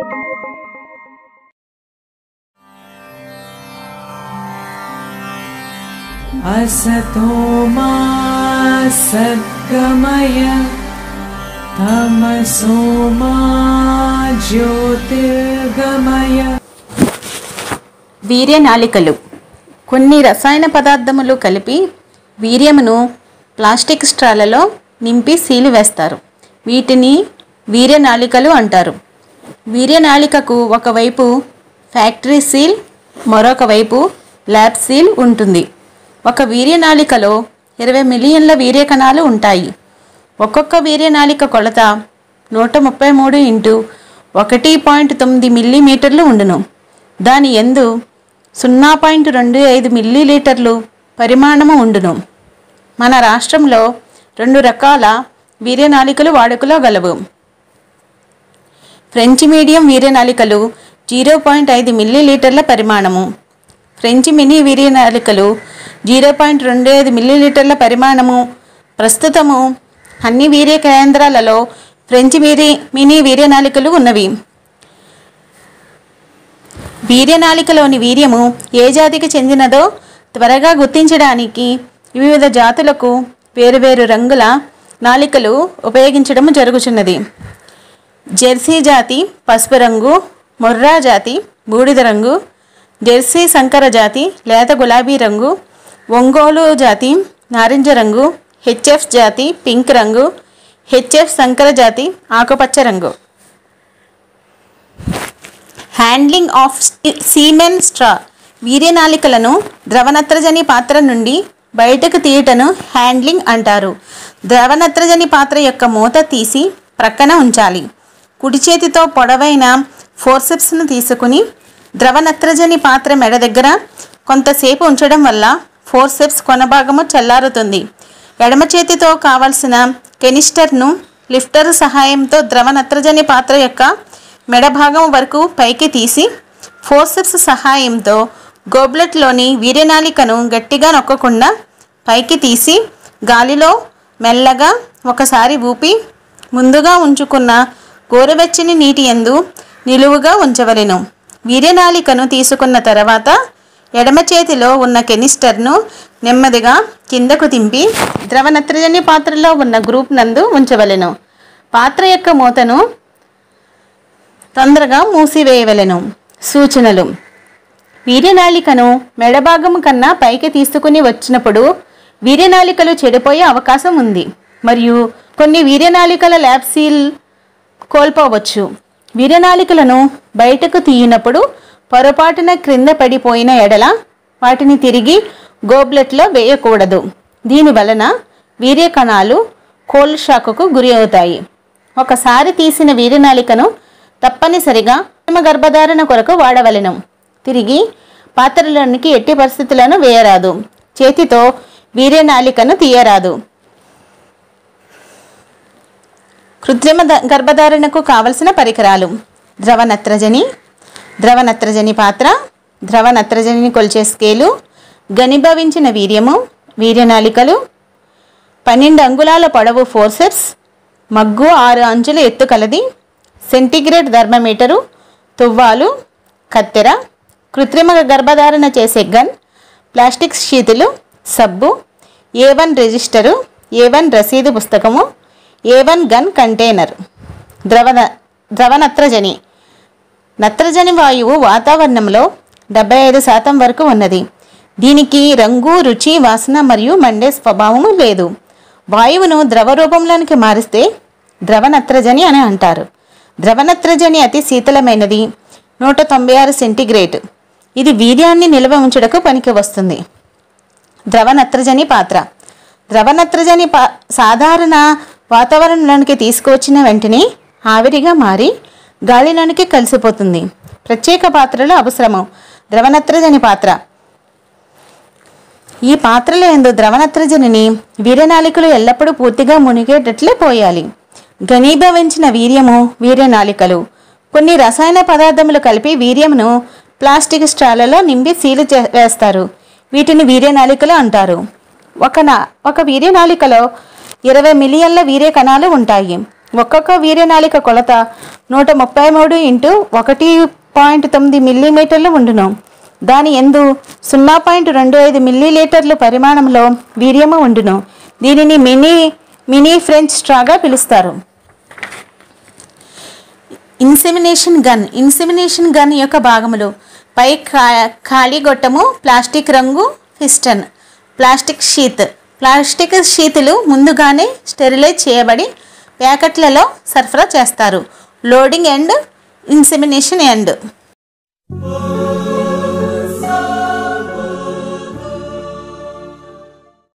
असतो मा सद्गमय तमसो मा ज्योतिर्गमय వీర్యనాళికలు కొన్ని రసాయన పదార్థములు కలిపి వీర్యమును ప్లాస్టిక్ స్ట్రాలలో నింపి సీలు వేస్తారు వీటిని వీర్యనాళికలు అంటారు వీర్యనాళికకు ఒకవైపు ఫ్యాక్టరీ సీల్ మరొక వైపు ల్యాబ్ సీల్ ఉంటుంది ఒక వీర్యనాళికలో ఇరవై మిలియన్ల వీర్య కణాలు ఉంటాయి ఒక్కొక్క వీర్యనాళిక కొలత నూట ముప్పై మూడు ఇంటూ ఒకటి పాయింట్ తొమ్మిది మిల్లీమీటర్లు ఉండును దాని ఎందు సున్నా పాయింట్ రెండు ఐదు మిల్లీలీటర్లు పరిమాణము ఉండును మన రాష్ట్రంలో రెండు రకాల వీర్యనాళికలు వాడుకలో గలవు ఫ్రెంచ్ మీడియం వీర్యనాళికలు జీరో పాయింట్ ఐదు మిల్లీలీటర్ల పరిమాణము ఫ్రెంచ్ మినీ వీర్యనాళికలు జీరో పాయింట్ రెండు ఐదు మిల్లీలీటర్ల పరిమాణము ప్రస్తుతము అన్ని వీర్య కేంద్రాలలో ఫ్రెంచ్ వీరి మినీ వీర్యనాళికలు ఉన్నవి వీర్యనాళికలోని వీర్యము ఏ జాతికి చెందినదో త్వరగా గుర్తించడానికి వివిధ జాతులకు వేరువేరు రంగుల నాళికలు ఉపయోగించడం జరుగుతున్నది జెర్సీ జాతి పసుపు రంగు మొర్రా జాతి బూడిద రంగు జెర్సీ సంకర జాతి లేత గులాబీ రంగు ఒంగోలు జాతి నారింజ రంగు హెచ్ఎఫ్ జాతి పింక్ రంగు హెచ్ఎఫ్ సంకర జాతి ఆకుపచ్చ రంగు హ్యాండ్లింగ్ ఆఫ్ సీమెన్ స్ట్రా వీర్యనాళికలను ద్రవనత్రజని పాత్ర నుండి బయటకు తీయటను హ్యాండ్లింగ్ అంటారు ద్రవనత్రజని పాత్ర యొక్క మూత తీసి ప్రక్కన ఉంచాలి కుడి చేతితో పొడవైన ఫోర్సెప్స్ను తీసుకుని ద్రవనత్రజని పాత్ర మెడ దగ్గర కొంతసేపు ఉంచడం వల్ల ఫోర్సెప్స్ కొనభాగము చల్లారుతుంది ఎడమ చేతితో కావలసిన కెనిస్టర్ను లిఫ్టర్ సహాయంతో ద్రవ నత్రజని పాత్ర యొక్క మెడ భాగం వరకు పైకి తీసి ఫోర్సెప్స్ సహాయంతో గోబ్లెట్లోని వీర్యనాళికను గట్టిగా నొక్కకుండా పైకి తీసి గాలిలో మెల్లగా ఒకసారి ఊపి ముందుగా ఉంచుకున్న గోరువెచ్చని నీటి ఎందు నిలువుగా ఉంచవలెను వీర్యనాళికను తీసుకున్న తర్వాత ఎడమ చేతిలో ఉన్న కెనిస్టర్ను నెమ్మదిగా కిందకు దింపి ద్రవ నత్రజని పాత్రలో ఉన్న గ్రూప్ నందు ఉంచవలెను పాత్ర యొక్క మూతను తొందరగా మూసివేయవలెను సూచనలు వీర్యనాళికను మెడభాగం కన్నా పైకి తీసుకుని వచ్చినప్పుడు వీర్యనాళికలు చెడిపోయే అవకాశం ఉంది మరియు కొన్ని వీర్యనాళికల ల్యాబ్ సీల్ కోల్పోవచ్చు వీర్యనాళికలను బయటకు తీయినప్పుడు పొరపాటున క్రింద పడిపోయిన ఎడల వాటిని తిరిగి గోబ్లెట్లో వేయకూడదు దీని వలన వీర్య కణాలు కోల్డ్ షాక్కు గురి అవుతాయి ఒకసారి తీసిన వీర్యనాళికను తప్పనిసరిగా కృత్రిమ గర్భధారణ కొరకు వాడవలెను తిరిగి పాత్రలోనికి ఎట్టి పరిస్థితులను వేయరాదు చేతితో వీర్యనాళికను తీయరాదు కృత్రిమ ద- గర్భధారణకు కావలసిన పరికరాలు ద్రవ నత్రజని ద్రవ నత్రజని పాత్ర ద్రవ నత్రజనిని కొలిచే స్కేలు ఘనీభవించిన వీర్యము వీర్యనాళికలు పన్నెండు అంగుళాల పొడవు ఫోర్సెప్స్ మగ్గు ఆరు అంచుల ఎత్తు కలది సెంటిగ్రేడ్ థర్మమీటరు తువ్వాలు కత్తెర కృత్రిమ గర్భధారణ చేసే గన్ ప్లాస్టిక్ షీతులు సబ్బు A one register A one రసీదు పుస్తకము ఏ వన్ గన్ కంటైనర్ ద్రవ ద్రవ నత్రజని నత్రజని వాయువు వాతావరణంలో డెబ్బై ఐదు శాతం వరకు ఉన్నది దీనికి రంగు రుచి వాసన మరియు మండే స్వభావము లేదు వాయువును ద్రవ రూపంలోనికి మారిస్తే ద్రవ నత్రజని అని అంటారు ద్రవ నత్రజని అతి శీతలమైనది నూట తొంభై ఆరు సెంటీగ్రేడ్ ఇది వీర్యాన్ని నిల్వ ఉంచుటకు పనికి వస్తుంది ద్రవ నత్రజని పాత్ర ద్రవ నత్రజని పా సాధారణ వాతావరణంలోనికి తీసుకువచ్చిన వెంటనే ఆవిరిగా మారి గాలిలోనికి కలిసిపోతుంది ప్రత్యేక పాత్రలు అవసరము ద్రవ నత్రజని పాత్ర ఈ పాత్రలో ఎందు ద్రవ నత్రజనిని వీర్యనాళికలు ఎల్లప్పుడూ పూర్తిగా మునిగేటట్లే పోయాలి ఘనీభవించిన వీర్యము వీర్యనాళికలు కొన్ని రసాయన పదార్థములు కలిపి వీర్యమును ప్లాస్టిక్ స్ట్రాలలో నింపి సీలు చే- వేస్తారు వీటిని వీర్యనాళికలు అంటారు ఒక నా ఒక వీర్యనాళికలో ఇరవై మిలియన్ల వీర్య కణాలు ఉంటాయి ఒక్కొక్క వీర్యనాళిక కొలత నూట ముప్పై మూడు ఇంటూ ఒకటి పాయింట్ తొమ్మిది మిల్లీమీటర్లు ఉండును దాని ఎందు సున్నా పాయింట్ రెండు ఐదు మిల్లీలీటర్లు పరిమాణంలో వీర్యము ఉండును దీనిని మినీ మినీ ఫ్రెంచ్ స్ట్రాగా పిలుస్తారు ఇన్సెమినేషన్ గన్ ఇన్సెమినేషన్ గన్ యొక్క భాగములు పై ఖా ఖాళీ గొట్టము ప్లాస్టిక్ రంగు పిస్టన్ ప్లాస్టిక్ షీత్ ప్లాస్టిక్ షీతులు ముందుగానే స్టెరిలైజ్ చేయబడి ప్యాకెట్లలో సరఫరా చేస్తారు లోడింగ్ అండ్ ఇన్సెమినేషన్ ఎండ్